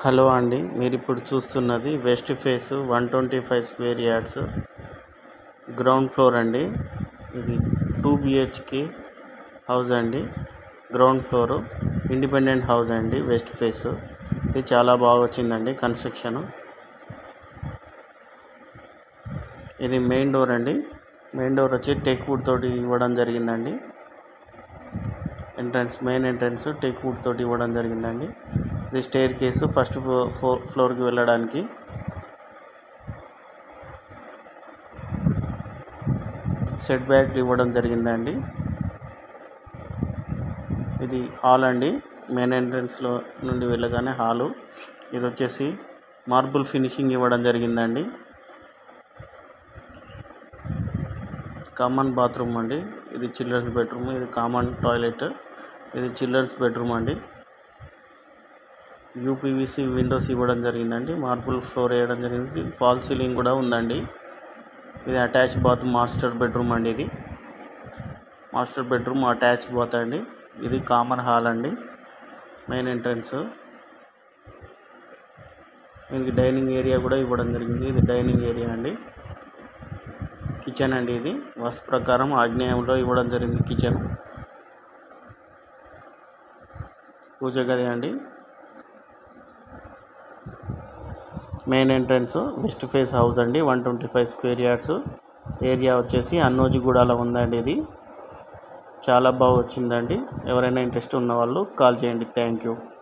hello అండి మీరు ఇప్పుడు చూస్తున్నది west face one twenty five square yards ground floor అండి ఇది టూ బిహెచ్కే హౌస్ అండి గ్రౌండ్ ఫ్లోర్ ఇండిపెండెంట్ హౌస్ అండి వెస్ట్ ఫేస్ ఇది చాలా బాగా వచ్చిందండి కన్స్ట్రక్షన్ ఇది మెయిన్ డోర్ అండి మెయిన్ డోర్ వచ్చి టేక్ వుడ్ తోటి ఇవ్వడం జరిగిందండి entrance main entrance teak wood తోటి ఇవ్వడం జరిగిందండి ఇది స్టేర్ కేసు ఫస్ట్ ఫ్లోర్ ఫ్లోర్కి వెళ్ళడానికి సెట్ బ్యాక్ ఇవ్వడం జరిగిందండి ఇది హాల్ అండి మెయిన్ ఎంట్రన్స్లో నుండి వెళ్ళగానే హాలు ఇది వచ్చేసి మార్బుల్ ఫినిషింగ్ ఇవ్వడం జరిగిందండి కామన్ బాత్రూమ్ అండి ఇది చిల్డ్రన్స్ బెడ్రూమ్ ఇది కామన్ టాయిలెట్ ఇది చిల్డ్రన్స్ బెడ్రూమ్ అండి యూపీవీసీ విండోస్ ఇవ్వడం జరిగిందండి మార్బుల్ ఫ్లోర్ వేయడం జరిగింది ఫాల్ సీలింగ్ కూడా ఉందండి ఇది అటాచ్ బాత్ మాస్టర్ బెడ్రూమ్ అండి ఇది మాస్టర్ బెడ్రూమ్ అటాచ్ బాత్ అండి ఇది కామన్ హాల్ అండి మెయిన్ ఎంట్రన్స్ దీనికి డైనింగ్ ఏరియా కూడా ఇవ్వడం జరిగింది ఇది డైనింగ్ ఏరియా అండి కిచెన్ అండి ఇది వస్తు ప్రకారం ఆగ్నేయంలో ఇవ్వడం జరిగింది కిచెన్ పూజ గది అండి main entrance west face house అండి one twenty five square yards area వచ్చేసి అన్నోజిగూడలో ఉందండి ఇది చాలా బాగా వచ్చిందండి ఎవరైనా ఇంట్రెస్ట్ ఉన్న వాళ్ళు కాల్ చేయండి థ్యాంక్ యూ